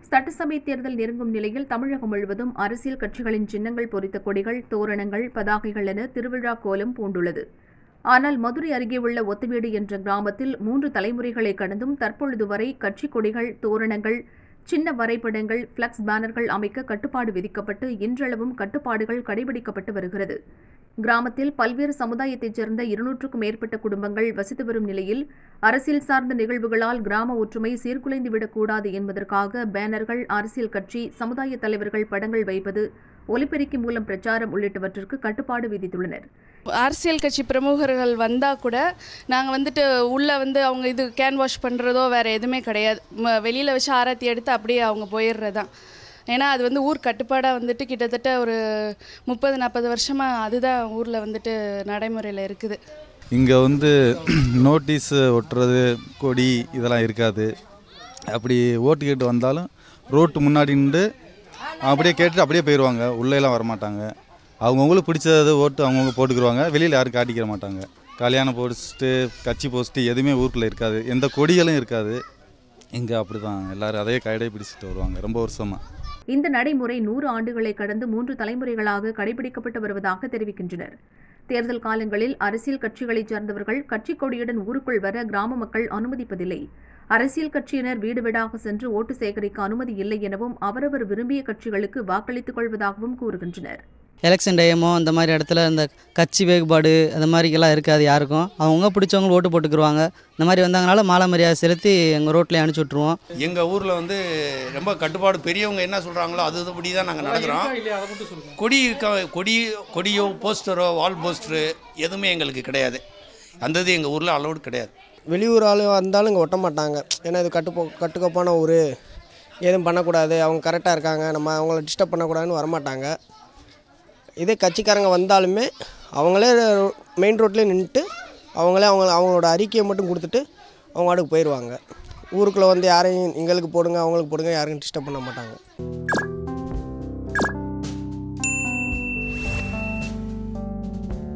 சட்டசபை தேர்தல் நெருங்கும் நிலையில் தமிழகம் முழுவதும் அரசியல் கட்சிகளின் சின்னங்கள் பொறித்த கொடிகள் தோரணங்கள் பதாகைகள் என திருவிழா கோலம் பூண்டுள்ளது ஆனால் மதுரை அருகே உள்ள ஒத்துவீடு என்ற கிராமத்தில் மூன்று தலைமுறைகளை கடந்தும் தற்பொழுது வரை கட்சிக் கொடிகள் தோரணங்கள் சின்ன வரைபடங்கள் பிளக்ஸ் பேனர்கள் அமைக்க கட்டுப்பாடு விதிக்கப்பட்டு இன்றளவும் கட்டுப்பாடுகள் கடைபிடிக்கப்பட்டு வருகிறது கிராமத்தில் பல்வேறு சமுதாயத்தைச் சேர்ந்த இருநூற்றுக்கும் மேற்பட்ட குடும்பங்கள் வசித்து வரும் நிலையில் அரசியல் சார்ந்த நிகழ்வுகளால் கிராம ஒற்றுமை சீர்குலைந்துவிடக்கூடாது என்பதற்காக பேனர்கள் அரசியல் கட்சி சமுதாய தலைவர்கள் படங்கள் வைப்பது ஒலிபெருக்கி மூலம் பிரச்சாரம் உள்ளிட்டவற்றிற்கு கட்டுப்பாடு விதித்துள்ளனர் அரசியல் கட்சி பிரமுகர்கள் வந்தால் கூட நாங்கள் வந்துட்டு உள்ளே வந்து அவங்க இது கேன் வாஷ் பண்ணுறதோ வேறு எதுவுமே கிடையாது வெளியில் வச்சு ஆராத்தி எடுத்து அப்படியே அவங்க போயிடுறது தான் ஏன்னா அது வந்து ஊர் கட்டுப்பாடாக வந்துட்டு கிட்டத்தட்ட ஒரு முப்பது நாற்பது வருஷமாக அதுதான் ஊரில் வந்துட்டு நடைமுறையில் இருக்குது இங்கே வந்து நோட்டீஸ் ஒட்டுறது கொடி இதெல்லாம் இருக்காது அப்படி ஓட்டு கேட்டு வந்தாலும் ரோட்டு முன்னாடி நின்று அப்படியே கேட்டுட்டு அப்படியே போயிடுவாங்க உள்ளேலாம் வரமாட்டாங்க அவங்கவுங்களுக்கு பிடிச்சது ஓட்டு அவங்கவுங்க போட்டுக்கிடுவாங்க வெளியில் யாரும் காட்டிக்கிற மாட்டாங்க கல்யாண போஸ்ட்டு கட்சி போஸ்ட்டு எதுவுமே ஊருக்குள்ளே இருக்காது எந்த கொடிகளும் இருக்காது இங்கே அப்படி தான் எல்லோரும் அதையே கடைபிடிச்சிட்டு வருவாங்க ரொம்ப வருஷமாக இந்த நடைமுறை நூறு ஆண்டுகளை கடந்து மூன்று தலைமுறைகளாக கடைபிடிக்கப்பட்டு வருவதாக தெரிவிக்கின்றனர் தேர்தல் காலங்களில் அரசியல் கட்சிகளைச் சேர்ந்தவர்கள் கட்சிக் கொடியுடன் ஊருக்குள் வர கிராம மக்கள் அனுமதிப்பதில்லை அரசியல் கட்சியினர் வீடு வீடாக சென்று ஓட்டு சேகரிக்க அனுமதி இல்லை எனவும் அவரவர் விரும்பிய கட்சிகளுக்கு வாக்களித்துக் கொள்வதாகவும் கூறுகின்றனர் எலெக்ஷன் டைமோ அந்த மாதிரி இடத்துல இந்த கட்சி வேறுபாடு அந்த மாதிரிக்கெல்லாம் இருக்காது யாருக்கும் அவங்கவுங்க பிடிச்சவங்க ஓட்டு போட்டுக்குருவாங்க இந்த மாதிரி வந்தாங்கனால மாலை மரியாதை செலுத்தி எங்கள் ரோட்லேயே அனுப்பிச்சி விட்ருவோம் எங்கள் ஊரில் வந்து ரொம்ப கட்டுப்பாடு பெரியவங்க என்ன சொல்கிறாங்களோ அது இதுபடி தான் நாங்கள் நடக்கிறோம் கொடி இருக்க கொடி கொடியோ போஸ்டரோ வால் போஸ்டரு எதுவுமே எங்களுக்கு கிடையாது அந்த இது எங்கள் ஊரில் அலௌடு கிடையாது வெளியூர் ஆள் வந்தாலும் இங்கே ஒட்ட மாட்டாங்க ஏன்னா இது கட்டுப்போ கட்டுக்கோப்பான ஊர் எதுவும் பண்ணக்கூடாது அவங்க கரெக்டாக இருக்காங்க நம்ம அவங்கள டிஸ்டர்ப் பண்ணக்கூடாதுன்னு வரமாட்டாங்க இதே கட்சிக்காரங்க வந்தாலுமே அவங்களே மெயின் ரோட்லேயே நின்றுட்டு அவங்களே அவங்க அவங்களோட அறிக்கையை மட்டும் கொடுத்துட்டு அவங்க வாட்டுக்கு போயிடுவாங்க ஊருக்குள்ளே வந்து யாரையும் எங்களுக்கு போடுங்க அவங்களுக்கு போடுங்க யாரையும் டிஸ்டர்ப் பண்ண மாட்டாங்க